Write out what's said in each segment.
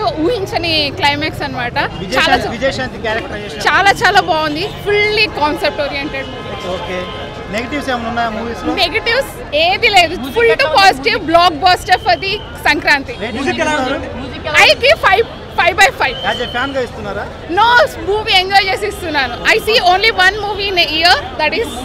ఎప్పుడు ఊహించని క్లైమాక్స్ అనమాట చాలా విజయశాంతి విజయశాంతి క్యారెక్టరైజేషన్ చాలా చాలా బాగుంది fully concept oriented okay negatives ఏమైనా ఉన్నాయా మూవీస్ లో నెగటివ్స్ ఏది లేదు full to positive blockbuster for the Sankranti I give five five by five as a fan గా ఇస్తున్నారా నో మూవీ ఎంజాయ్ చేసి ఇస్తున్నాను I see only one movie in year that is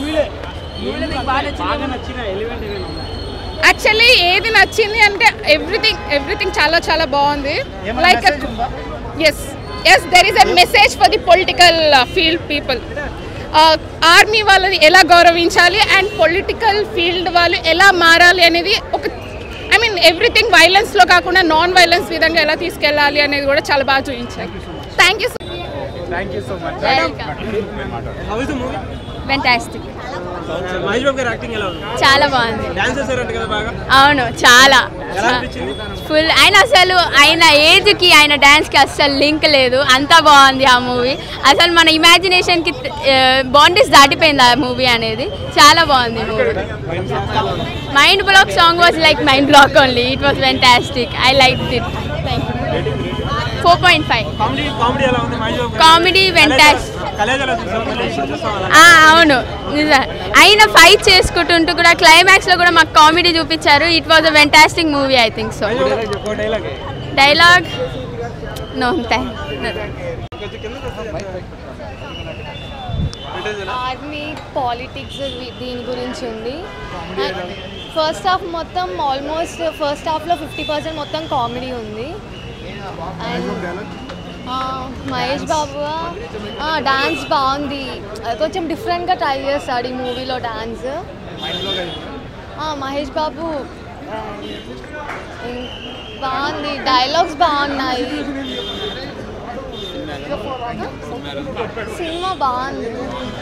actually ఏది నచ్చింది అంటే ఎవ్రీథింగ్ ఎవ్రీథింగ్ చాలా చాలా బాగుంది ఏమైనా లైక్ message ఉందా? Yes yes there is a message for the political field people army వాళ్ళని ఎలా గౌరవించాలి అండ్ పొలిటికల్ ఫీల్డ్ వాళ్ళు ఎలా మారాలి అనేది ఒక ఐ మీన్ ఎవ్రీథింగ్ వైలెన్స్లో కాకుండా నాన్ వైలెన్స్ విధంగా ఎలా తీసుకెళ్ళాలి అనేది కూడా చాలా బాగా చూపించారు thank you thank you so much how is the movie fantastic Mahesh Babu గారి యాక్టింగ్ ఎలా ఉంది చాలా బాగుంది డాన్స్ చేశారంట కదా బాగా అవును చాలా ఎలా అనిపించింది ఫుల్ ఆయన అసలు ఆయన ఏజ్కి ఆయన డ్యాన్స్కి అస్సలు లింక్ లేదు అంతా బాగుంది ఆ మూవీ అసలు మన ఇమాజినేషన్కి బాండీస్ దాటిపోయింది ఆ మూవీ అనేది చాలా బాగుంది movie mind block song was like mind block only it was fantastic I like it thank you four point five comedy comedy ఎలా ఉంది మహేష్ బాబు Comedy fantastic. కలేజ్ ఎలా చూసాం మళ్ళీ చూస్తాం అలా ఆ, అవును నిజం ఆయన ఫైట్ చేసుకుంటుంటూ కూడా క్లైమాక్స్ లో కూడా మాకు కామెడీ చూపించారు it was a fantastic movie I think so Mahesh Babu ఒక డైలాగ్ డైలాగ్ నో థ్యాంక్ కొంచెం కిందకి వస్తే ఆర్మీ పాలిటిక్స్ దీని గురించి ఉంది ఫస్ట్ హాఫ్ మొత్తం ఆల్మోస్ట్ ఫస్ట్ హాఫ్లో ఫిఫ్టీ పర్సెంట్ మొత్తం కామెడీ ఉంది అండ్ మహేష్ బాబు డాన్స్ బాగుంది కొంచెం డిఫరెంట్గా ట్రై చేస్తాడు ఈ మూవీలో డాన్స్ మహేష్ బాబు ఆ, ఇం- బాగుంది డైలాగ్స్ బాగున్నాయి సినిమా బాగుంది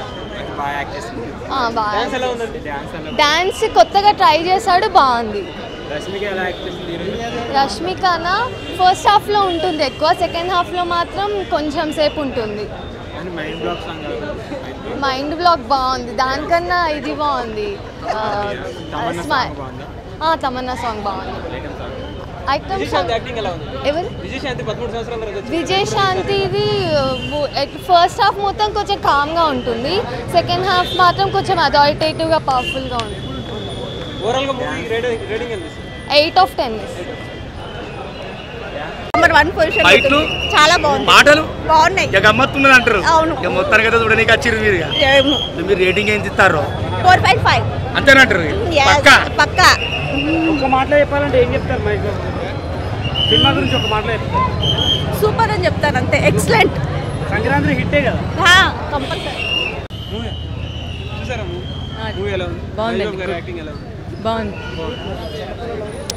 ఆ, డాన్స్ బాగుంది ఎలా ఉందండి డాన్స్ ఎలా డాన్స్ కొత్తగా ట్రై చేశాడు బాగుంది రష్మిక ఎలా యాక్ట్ చేసింది హీరోయిన్ రష్మికన ఫస్ట్ హాఫ్లో ఉంటుంది ఎక్కువ సెకండ్ హాఫ్లో మాత్రం కొంచెం సేపు ఉంటుంది and mind block song mind block బాగుంది దానికన్నా ఇది బాగుంది ఆ, తమన్నా స్మై- సాంగ్ బాగుందా ఆ, తమన్నా సాంగ్ బాగుంది item song item Vijayashanti song acting ఎలా ఉంది ఎవరు విజయశాంతి పదమూడు సంవత్సరాల తర్వాత వచ్చింది. విజయశాంతిది ఫస్ట్ హాఫ్ మొత్తం కొంచెం కామ్గా ఉంటుంది సెకండ్ హాఫ్ మాత్రం కొంచెం అథారిటేటివ్గా పవర్ఫుల్గా ఉంటుంది ఓవరాల్ గా మూవీ రేటింగ్ రేటింగ్ ఎంత ఇస్తారు? Eight of ten number one position ఫైట్లు చాలా బాగుంది మాటలు బాగున్నాయి ఇక గమ్మత్తున్నది అంటారు అవును. ఇక మొత్తానికి అయితే చూడడానికి వచ్చిర్రు మీరు ఇక. మీరు రేటింగ్ ఏం ఇస్తారు ఫోర్ పాయింట్ ఫైవ్ అంతేనంటారు పక్క పక్క ఒక మాటలో చెప్పాలంటే ఏం చెప్తారు మహేష్ బాబు సినిమా గురించి ఒక మాటలో చెప్తారు సూపర్ అని చెప్తాను అంతే ఎక్సలెంట్ సంక్రాంతి హిట్టే కదా కంపల్సరీ మూవీ చూసారా మూవీ మూవీ ఎలా ఉంది బాగుందండి. మహేష్ బాబు గారి యాక్టింగ్ ఎలా ఉంది బాగుంది